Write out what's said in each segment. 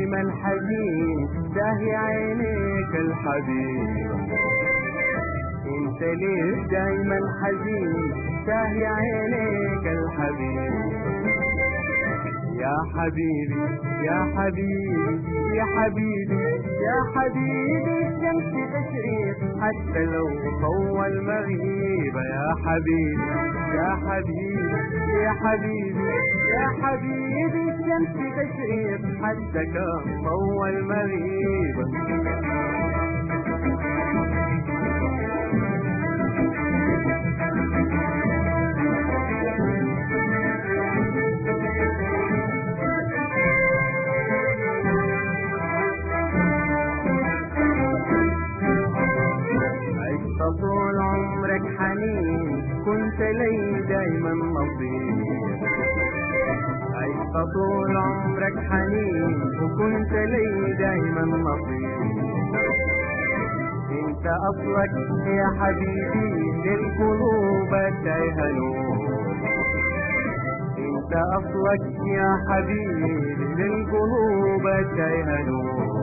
دايما حزين داهي عينيك الحبيب انت ليه دايما حزين داهي عينيك الحبيب يا حبيبي يا حبيبي يا حبيبي يا حبيبي الشمس تشريق حتى لو طول مغيبة يا حبيبي يا حبيبي يا حبيبي يا حبيبي الشمس تشريق حتى كان طول مغيبة عشت طول عمرك حنين كنت لي دايما نصيب عشت طول عمرك حنين وكنت لي دايما نصيب انت اصلك يا حبيبي للقلوب تايهة نور انت اصلك يا حبيبي للقلوب تايهة نور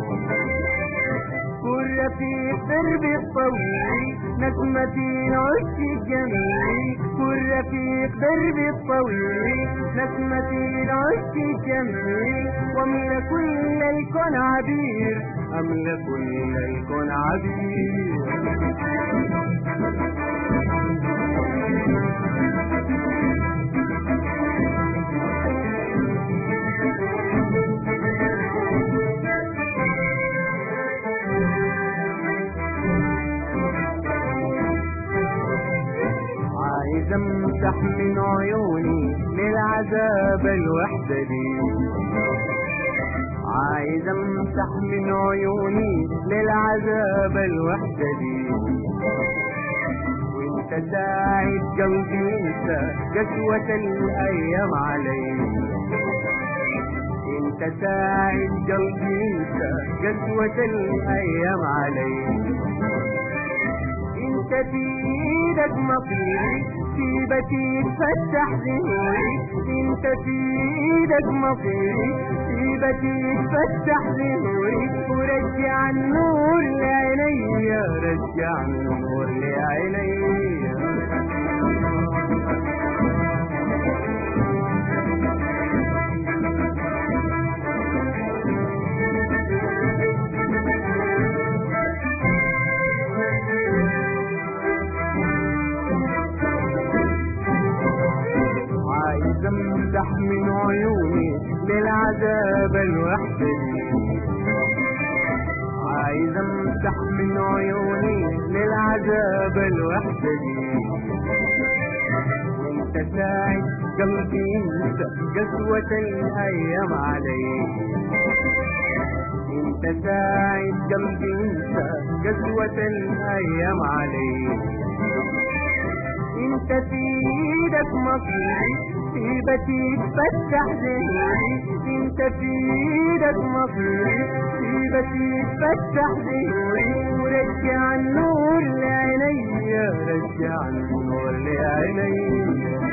كل رفيق دربي الطويل نسمتي العش الجميل كل رفيق دربي الطويل نسمتي العش الجميل واملا كل الكون عبير املا كل الكون عبير عايز امسح من عيوني للعذاب الوحدة دي عايز امسح من عيوني للعذاب الوحدة دي وانت ساعد قلبي انت قسوة الايام علي انت ساعد قلبي انت قسوة الايام علي انت في ايدك مصيري سيبتي تفتح ذهني انت في ايدك مصيري سيبتي تفتح ذهني ورجع النور لعيني رجع النور لعيني عايز امسح من عيوني للعذاب الوحدة دي عايز امسح من عيوني للعذاب الوحدة دي وانت ساعد قلبي انت قسوة الايام علي انت ساعد قلبي انت قسوة الايام علي انت في ايدك مصيري سيبتي تفتح ذهني انت في ايدك مصيري سيبتي تفتح ذهني ورجع النور لعيني رجع النور لعيني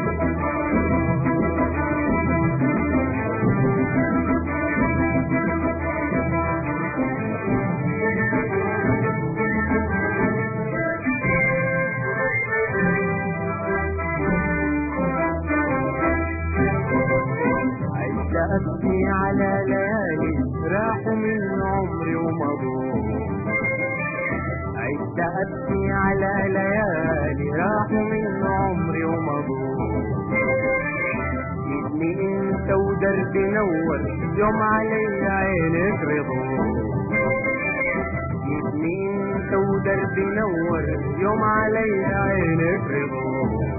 عشت أبكي على ليالي راحوا من عمري ومضوا عشت أبكي على ليالي راحوا من عمري ومضوا ابني انت ودربي نور يوم علي عينك رضوا ابني انت ودربي نور يوم علي عينك رضوا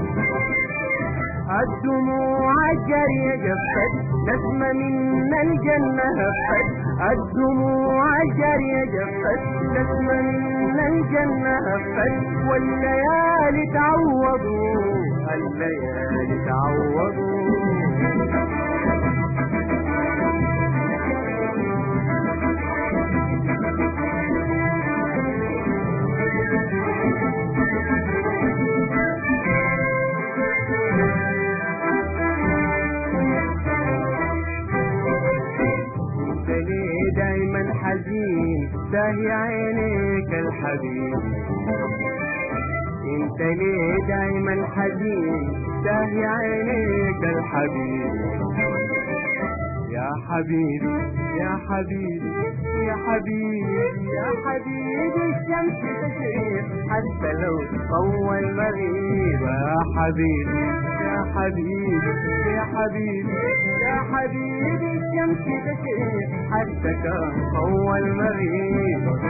الدموع الجارية جفت نسمة من الجنة هفت الدموع الجارية جفت نسمة من الجنة هفت والليالي تعوضوا الليالي تعوضوا تاهي عينيك الحبيب انت ليه دايما حزين تاهي عينيك الحبيب يا حبيبي يا حبيبي يا حبيبي يا حبيبي الشمس تشرق حتى لو طول المغيب يا حبيبي يا حبيبي يا حبيبي يا حبيبي الشمس تشرق حتى كان طول المغيب